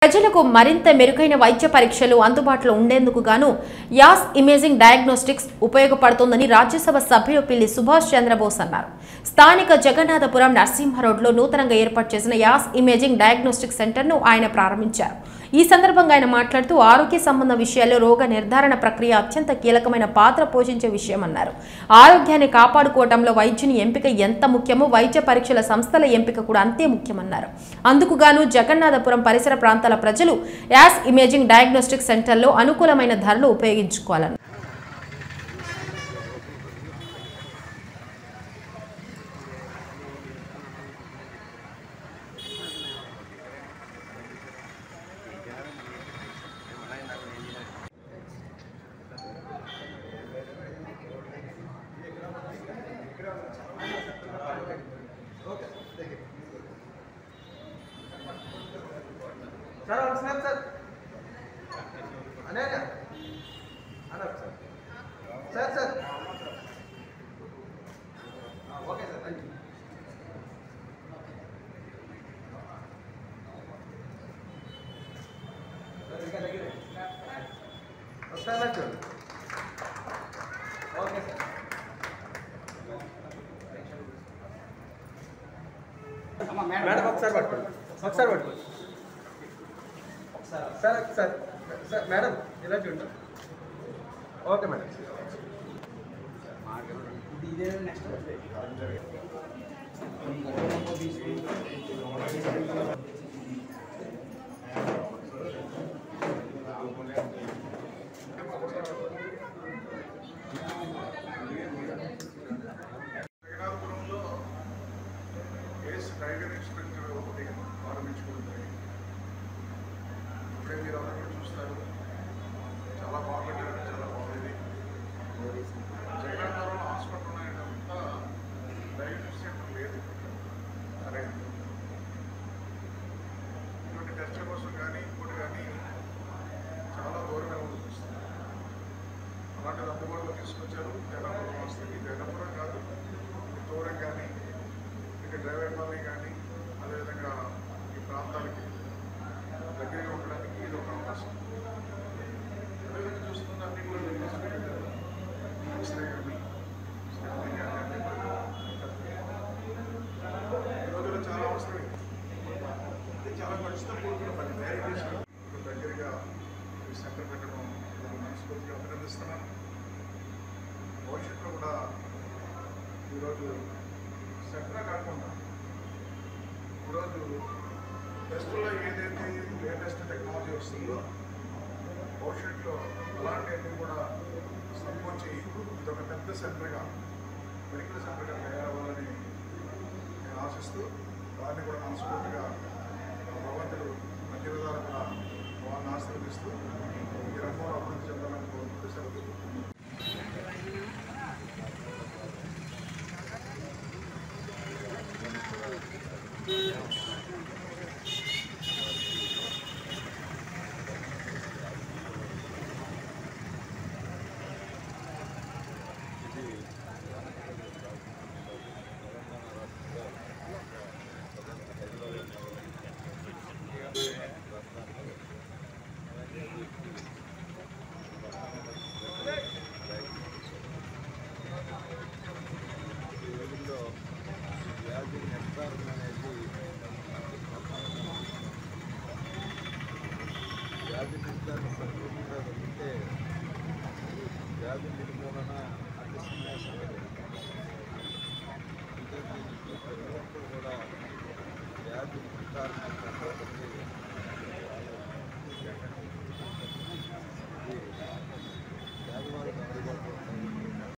ప్రజలకు మరింత మెరుగైన వైద్య పరీక్షలు అందుబాటులో ఉండేందుకు గాను యాస్ ఇమేజింగ్ డయాగ్నోస్టిక్స్ ఉపయోగపడుతుందని రాజ్యసభ సభ్యులు పిల్లి సుభాష్ చంద్రబోస్ అన్నారు స్థానిక జగన్నాథపురం నరసింహ రోడ్లో నూతనంగా ఏర్పాటు చేసిన యాస్ ఇమేజింగ్ డయాగ్నోస్టిక్ సెంటర్ను ఆయన ప్రారంభించారు ఈ సందర్భంగా ఆయన మాట్లాడుతూ ఆరోగ్య సంబంధ విషయాల్లో రోగ నిర్ధారణ ప్రక్రియ అత్యంత కీలకమైన పాత్ర పోషించే విషయమన్నారు ఆరోగ్యాన్ని కాపాడుకోవడంలో వైద్యుని ఎంపిక ఎంత ముఖ్యమో వైద్య పరీక్షల సంస్థల ఎంపిక కూడా అంతే ముఖ్యమన్నారు అందుకు గాను జగన్నాథపురం పరిసర ప్రాంతాల ప్రజలు యాస్ ఇమేజింగ్ డయాగ్నోస్టిక్ సెంటర్లో అనుకూలమైన ధరలు ఉపయోగించుకోవాలన్నారు సార్ అవును సార్ సార్ అనే అన్నారు sir sir sir okay sir thank you sir ఇంకా దగ్గరే ఒకసారి చూడండి ఓకే సార్ మేడం ఒకసారి పట్టుకోండి ఒకసారి పట్టుకోండి సార్ సార్ సార్ మేడం ఇలా చూడండి ఓకే మేడం ఇదే నెక్స్ట్ జగన్నాథపురంలో ఏస్ డయాగ్నోస్టిక్ సెంటర్ ఒకటి ప్రారంభించుకుంటుంది ఇప్పుడే మీరు అందరూ చూస్తారు చాలా బాగుంటుంది చాలా బాగుంది జగన్నాథపురం హాస్పిటల్ అనేదంతా డయాగ్నోస్టిక్ సెంటర్ లేదు సరే ఇటువంటి టెస్ట్ల కోసం కానీ ఇంకోటి కానీ చాలా దూరమే ఉంటుంది అలాంటిది అందుబాటులో తీసుకొచ్చారు జగన్నాపురం వస్తుంది జగన్నాపురం కాదు దూరం కానీ ఇక డ్రైవర్ కాలనీ కానీ అదేవిధంగా ఈ ప్రాంతాలకి దగ్గరగా ఉండడానికి ఇది ఒక అవకాశం అదేవిధంగా చూస్తున్న అన్ని కూడా మీరు తీసుకెళ్ళారు. ఎక్స్రే కానీ స్కానింగ్ కానీ అన్ని కూడా ఈ రోజుల్లో చాలా అవసరం ఇది చాలా ఖర్చుతో కూడుకున్న పని డయాగ్నోస్టిక్ దగ్గరగా ఈ సెంటర్ పెట్టడం నేను మనస్ఫూర్తిగా అభినందిస్తున్నాను భవిష్యత్తులో కూడా ఈరోజు సెంటర్ కాకుండా ఈరోజు టెస్టుల్లో ఏదైతే లేటెస్ట్ టెక్నాలజీ వస్తుందో భవిష్యత్తులో అలాంటివన్నీ కూడా సమకూర్చి ఇది ఒక పెద్ద సెంటర్గా మెడికల్ సెంటర్గా తయారవ్వాలని నేను ఆశిస్తూ వారిని కూడా మనస్ఫూర్తిగా భగవంతుడు అన్ని విధాలు కూడా వారిని ఆశీర్వదిస్తూ ఈ రంగంలో అభివృద్ధి చెందాలని కోరుకుంటూ సెలవు వ్యాధి నిర్ధారణ సరిగ్గా ఉంటే వ్యాధి నిర్మూలన అతి సమయం అంటే దీనికి ప్రతి ఒక్కరు కూడా వ్యాధి నిర్ధారణ